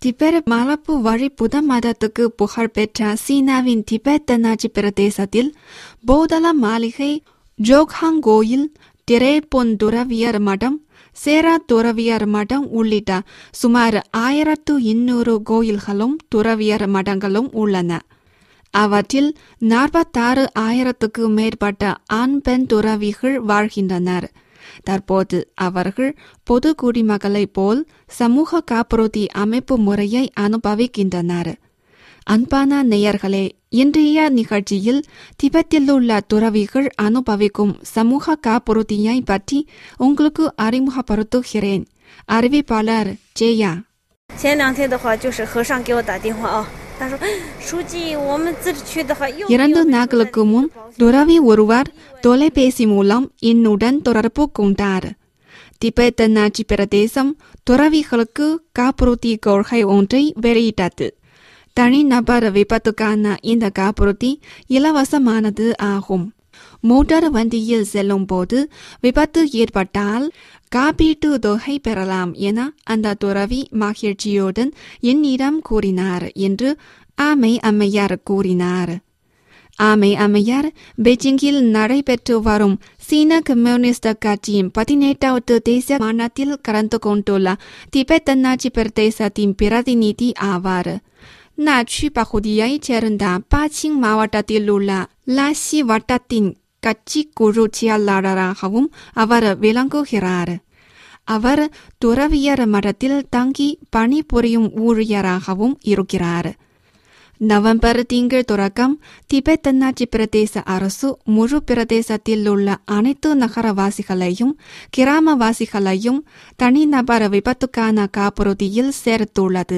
Tibet மரபு வழி புத மதத்துக்கு புகழ்பெற்ற சீனாவின் திபெத் தென்னாட்சி பிரதேசத்தில் போதல மாளிகை ஜோக்ஹாங் கோயில் திரேபொன் துறவியர் மடம் சேரா துறவியர் மடம் உள்ளிட்ட சுமார் ஆயிரத்து இன்னூறு கோயில்களும் துறவியர் மடங்களும் உள்ளன அவற்றில் நாற்பத்தாறு ஆயிரத்துக்கு மேற்பட்ட ஆண் பெண் துறவிகள் வாழ்கின்றனர் தற்போது அவர்கள் பொது குடிமக்களைப் போல் சமூக காப்புறுதி அமைப்பு முறையை அனுபவிக்கின்றனர் அன்பான நேயர்களே இன்றைய நிகழ்ச்சியில் திபெத்தில் உள்ள துறவிகள் அனுபவிக்கும் சமூக காப்புறுதியை பற்றி உங்களுக்கு அறிமுகப்படுத்துகிறேன் அறிவிப்பாளர் ஜெயா 前两天的话，就是和尚给我打电话啊，他说：“书记，我们自治区的话又没有 இரண்டு 那个 நாட்களுக்கு 那个 முன் 保险 துறவி ஒருவர் தொலைபேசி மூலம் என்னுடன் தொடர்பு கொண்டார் திபெத் தென்னாட்சி பிரதேசம் துறவிகளுக்கு காப்புறுதி கொள்கை ஒன்றை வெளியிட்டது தனிநபர் விபத்துக்கான இந்த காப்புறுதி இலவசமானது ஆகும் மோட்டார் வண்டியில் செல்லும் போது விபத்து ஏற்பட்டால் காப்பீட்டு தொகை பெறலாம் என அந்த துறவி மகிழ்ச்சியுடன் என்னிடம் கூறினார் என்று ஆமை அம்மையார் கூறினார் ஆமை அம்மையார் பெய்ஜிங்கில் நடைபெற்று வரும் சீன கம்யூனிஸ்ட் கட்சியின் பதினெட்டாவது தேசிய மாநாட்டில் கலந்து கொண்டுள்ள திபெத் தென்னாட்சி பிரதேசத்தின் பிரதிநிதி ஆவார் நாச்சி பகுதியைச் சேர்ந்த பாச்சிங் மாவட்டத்தில் உள்ள லாசி வட்டத்தின் கட்சி குழு செயலாளராகவும் அவர் விளங்குகிறார் அவர் துறவியர் மடத்தில் தங்கி பணிபுரியும் ஊழியராகவும் இருக்கிறார் நவம்பர் திங்கள் தொடக்கம் திபெத் தென்னாட்சி பிரதேச அரசு முழு பிரதேசத்தில் உள்ள அனைத்து நகரவாசிகளையும் கிராமவாசிகளையும் தனிநபர் விபத்துக்கான காப்புறுதியில் சேர்த்துள்ளது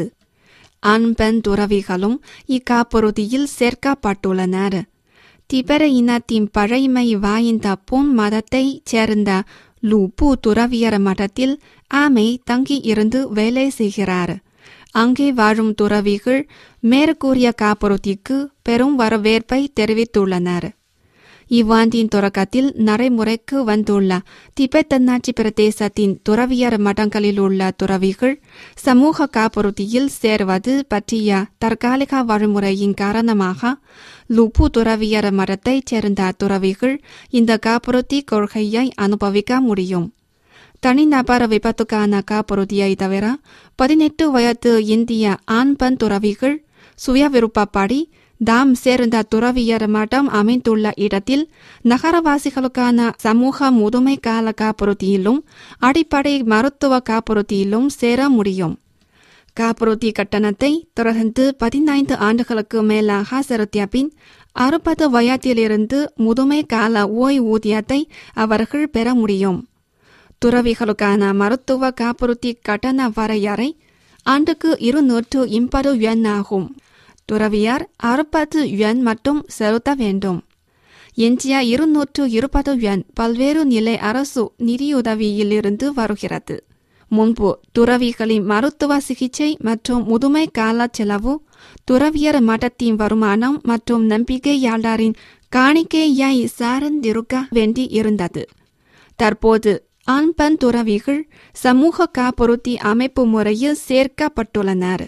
ஆண் பெண் துறவிகளும் இக்காப்புறுதியில் சேர்க்கப்பட்டுள்ளனர் திபெர இனத்தின் பழைமை வாய்ந்த பொன் மதத்தைச் சேர்ந்த லுபு துறவியர் மடத்தில் ஆமை தங்கி இருந்து வேலை செய்கிறார் அங்கே வாழும் துறவிகள் மேற்கூறிய காப்புறுதிக்கு பெரும் வரவேற்பை தெரிவித்துள்ளனர் இவ்வாண்டின் தொடக்கத்தில் நடைமுறைக்கு வந்துள்ள திபெத் தென்னாட்சி பிரதேசத்தின் துறவியர் மடங்களில் உள்ள துறவிகள் சமூக காப்புறுதியில் சேர்வது பற்றிய தற்காலிக வழிமுறையின் காரணமாக லுபு துறவியர் மடத்தைச் சேர்ந்த துறவிகள் இந்த காப்புறுதி கொள்கையை அனுபவிக்க முடியும் தனிநபர் விபத்துக்கான காப்புறுதியை தவிர பதினெட்டு வயது இந்திய ஆண் பெண் துறவிகள் சுய விருப்பப்படி தாம் சேர்ந்த துறவியர் மடம் அமைந்துள்ள இடத்தில் நகரவாசிகளுக்கான சமூக முதுமை கால காப்புறுதியிலும் அடிப்படை மருத்துவ காப்புறுதியிலும் சேர முடியும் காப்புறுதி கட்டணத்தை தொடர்ந்து பதினைந்து ஆண்டுகளுக்கு மேலாக செலுத்திய பின் அறுபது வயதிலிருந்து முதுமை கால ஓய்வூதியத்தை அவர்கள் பெற முடியும் துறவிகளுக்கான மருத்துவ காப்புறுதி கட்டண வரையறை ஆண்டுக்கு இருநூற்று எண்பது யுவான் ஆகும் துறவியார் அறுபது யுவான் மட்டும் செலுத்த வேண்டும் எஞ்சிய இருநூற்று இருபது யுவான் பல்வேறு நிலை அரசு நிதியுதவியிலிருந்து வருகிறது முன்பு துறவிகளின் மருத்துவ சிகிச்சை மற்றும் முதுமை கால செலவு துறவியர் மட்டத்தின் வருமானம் மற்றும் நம்பிக்கையாளரின் காணிக்கையை சார்ந்திருக்க வேண்டி இருந்தது தற்போது ஆண் பெண் துறவிகள் சமூக காப்புறுதி அமைப்பு முறையில் சேர்க்கப்பட்டுள்ளனர்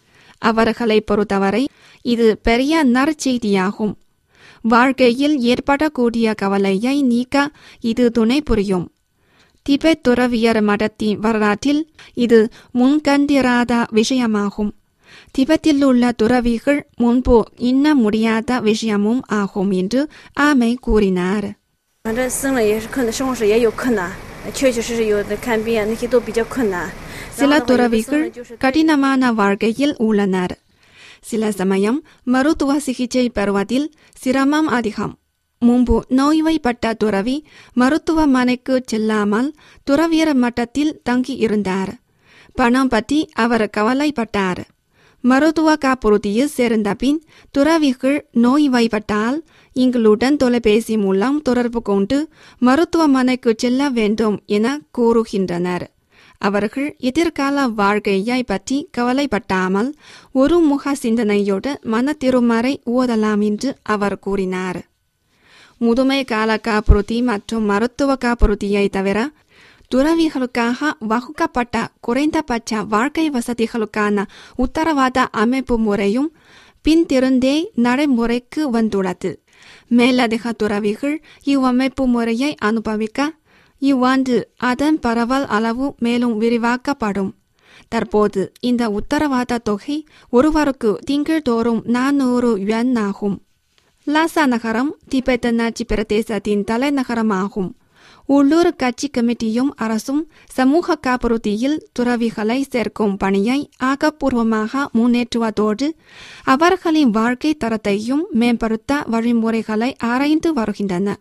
அவர்களை பொறுத்தவரை இது பெரிய நற்செய்தியாகும் வாழ்க்கையில் ஏற்படக்கூடிய கவலையை நீக்க இது துணை புரியும் திபெத் துறவியர் மடத்தின் வரலாற்றில் இது முன்கண்டிராத விஷயமாகும் திபெத்தில் உள்ள துறவிகள் முன்பு எண்ண முடியாத விஷயமும் ஆகும் என்று ஆமை கூறினார் 反正生了也是困难，生活时也有困难，确确实实有的看病啊那些都比较困难。 சில 然后的话有的生 துறவிகள் 了就是 கடினமான வாழ்க்கையில் உள்ளனர் சில சமயம் மருத்துவ சிகிச்சை பெறுவதில் சிரமம் அதிகம் முன்பு நோய்வாய்ப்பட்ட துறவி மருத்துவமனைக்கு செல்லாமல் துறவியர் மட்டத்தில் தங்கி இருந்தார் பணம் பற்றி அவர் கவலைப்பட்டார் மருத்துவ காப்புறுதியில் சேர்ந்த பின் துறவிகள் நோய்வாய்ப்பட்டால் எங்களுடன் தொலைபேசி மூலம் தொடர்பு கொண்டு மருத்துவமனைக்கு செல்ல வேண்டும் என கூறுகின்றனர் அவர்கள் எதிர்கால வாழ்க்கையை பற்றி கவலைப்பட்டாமல் ஒரு முக சிந்தனையோடு மன திருமறை ஓதலாம் என்று அவர் கூறினார் முதுமை கால காப்புறுதி மற்றும் மருத்துவ காப்புறுதியை தவிர துறவிகளுக்காக வகுக்கப்பட்ட குறைந்தபட்ச வாழ்க்கை வசதிகளுக்கான உத்தரவாத அமைப்பு முறையும் பின்திருந்தே நடைமுறைக்கு வந்துள்ளது மேலதிக துறவிகள் இவ்வமைப்பு முறையை அனுபவிக்க இவ்வாண்டு அதன் பரவல் அளவு மேலும் விரிவாக்கப்படும் தற்போது இந்த உத்தரவாத தொகை ஒருவருக்கு திங்கள்தோறும் நானூறு யுவான் ஆகும் லாசா நகரம் திபெத் நாச்சி பிரதேசத்தின் தலைநகரமாகும் உள்ளூர் கட்சி கமிட்டியும் அரசும் சமூக காப்புறுதியில் துறவிகளை சேர்க்கும் பணியை ஆக்கப்பூர்வமாக முன்னேற்றுவதோடு அவர்களின் வாழ்க்கை தரத்தையும் மேம்படுத்த வழிமுறைகளை ஆராய்ந்து வருகின்றன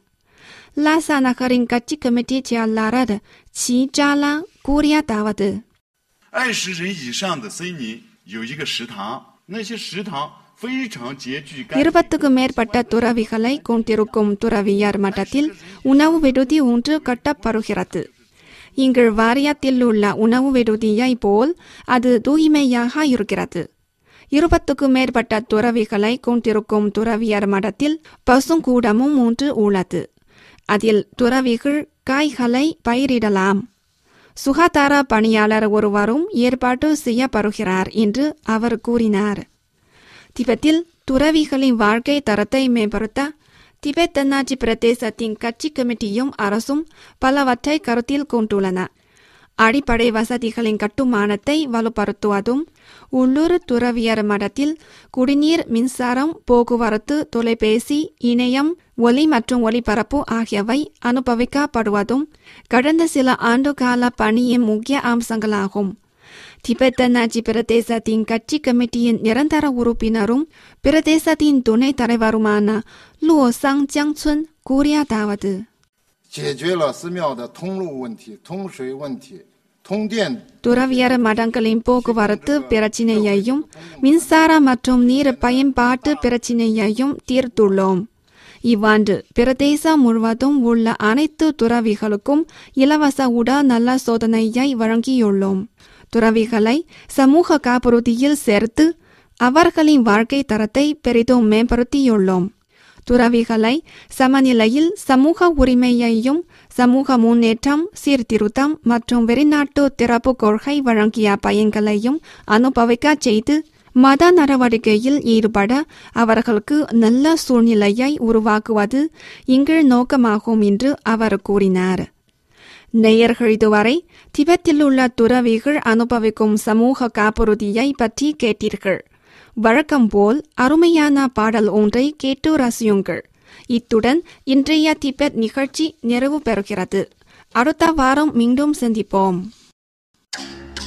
லாசா நகரின் கட்சி கமிட்டி செயலாளர் சி ஜாலா கூறியதாவது 二十人以上的森林有一个食堂，那些食堂非常拮据干净。 இருபத்துக்கு மேற்பட்ட துறவிகளை கொண்டிருக்கும் துறவியர் மட்டத்தில் உணவு விடுதி ஒன்று கட்டப்படுகிறது இங்கு வாரியத்தில் உள்ள உணவு விடுதியை போல் அது தூய்மையாக இருக்கிறது இருபத்துக்கு மேற்பட்ட துறவிகளை கொண்டிருக்கும் துறவியர் மடத்தில் பசுங்கூடமும் ஒன்று உள்ளது அதில் துறவிகள் காய்களை பயிரிடலாம் சுகாதார பணியாளர் ஒருவரும் ஏற்பாடு செய்யப்படுகிறார் என்று அவர் கூறினார் திபெத்தில் துறவிகளின் வாழ்க்கை தரத்தை மேம்படுத்த திபெத் தன்னாட்சி பிரதேசத்தின் கட்சி கமிட்டியும் அரசும் பலவற்றை கருத்தில் கொண்டுள்ளன அடிப்படை வசதிகளின் கட்டுமானத்தை வலுப்படுத்துவதும் உள்ளூர் துறவியர் மடத்தில் குடிநீர் மின்சாரம் போக்குவரத்து தொலைபேசி இணையம் ஒலி மற்றும் ஒலிபரப்பு ஆகியவை அனுபவிக்கப்படுவதும் கடந்த சில ஆண்டுகால பணியின் முக்கிய அம்சங்களாகும் திபெத் தன்னாட்சி பிரதேசத்தின் கட்சி கமிட்டியின் நிரந்தர உறுப்பினரும் பிரதேசத்தின் துணைத் தலைவருமான லுவோ சாங் ஜியாங்சுன் கூறியதாவது 解决了寺庙的通路问题、通水问题、通电 துறவியர் மடங்களின் போக்குவரத்து பிரச்சினையையும் மின்சார மற்றும் நீர் பயன்பாட்டு பிரச்சினையையும் தீர்த்துள்ளோம் இவ்வாண்டு பிரதேசம் முழுவதும் உள்ள அனைத்து துறவிகளுக்கும் இலவச உடல் நல சோதனையை வழங்கியுள்ளோம் துறவிகளை சமூக காப்புறுதியில் சேர்த்து அவர்களின் வாழ்க்கை தரத்தை பெரிதும் மேம்படுத்தியுள்ளோம் துறவிகளை சமநிலையில் சமூக உரிமையையும் சமூக முன்னேற்றம் சீர்திருத்தம் மற்றும் வெளிநாட்டு திறப்பு கொள்கை வழங்கிய பயன்களையும் அனுபவிக்கச் செய்து மத நடவடிக்கையில் ஈடுபட அவர்களுக்கு நல்ல சூழ்நிலையை உருவாக்குவது இங்கு நோக்கமாகும் என்று அவர் கூறினார் நேயர்கள் இதுவரை திபெத்தில் உள்ள துறவிகள் அனுபவிக்கும் சமூக காப்புறுதியை பற்றி கேட்டீர்கள் வழக்கம் போல் அருமையான பாடல் ஒன்றை கேட்டு ரசியுங்கள் இத்துடன் இன்றைய திபெத் நிகழ்ச்சி நிறைவு பெறுகிறது அடுத்த வாரம் மீண்டும் சந்திப்போம் Thank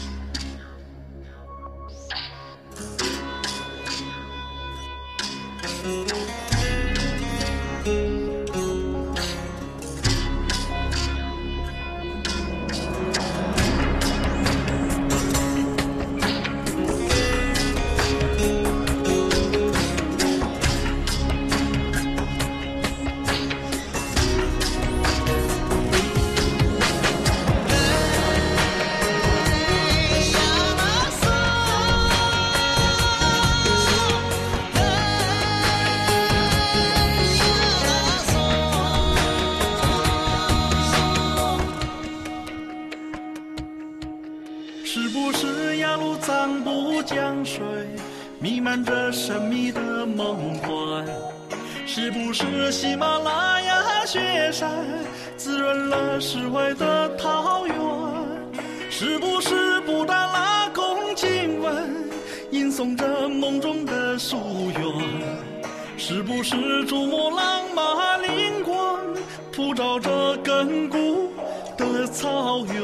是不是雅鲁藏布江水弥漫着神秘的梦幻？是不是喜马拉雅雪山滋润了释怀的桃源？是不是布达拉宫经文吟诵着梦中的夙愿？是不是珠穆朗玛灵光普照着亘古的草原？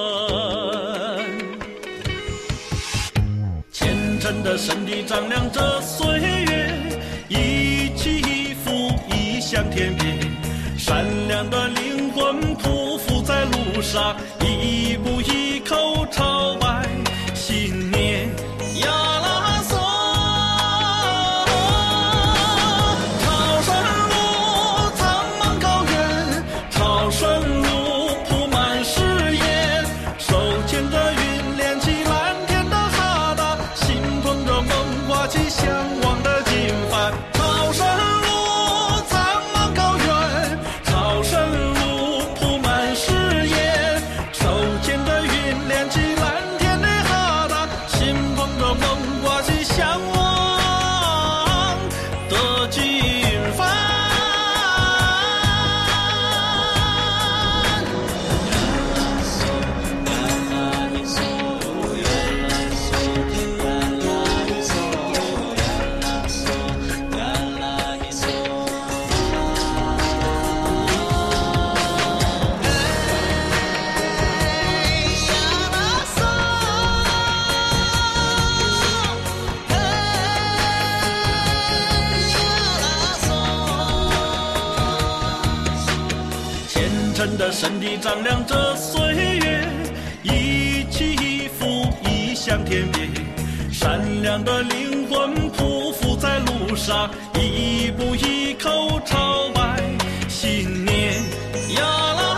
虔诚的身体丈量着岁月，一起伏，一向天边。善良的灵魂匍匐在路上，一步一口朝拜信念。亚拉索，朝圣路苍茫高原，朝圣路铺满誓言，手牵着云连起蓝天的哈达，心捧着梦挂起向往的经幡。朝圣路苍茫高原，朝圣路铺满誓言，手的身体丈量着岁月，一起一伏，异想天别。善良的灵魂匍匐在路上，一步一口朝拜，信念呀啦。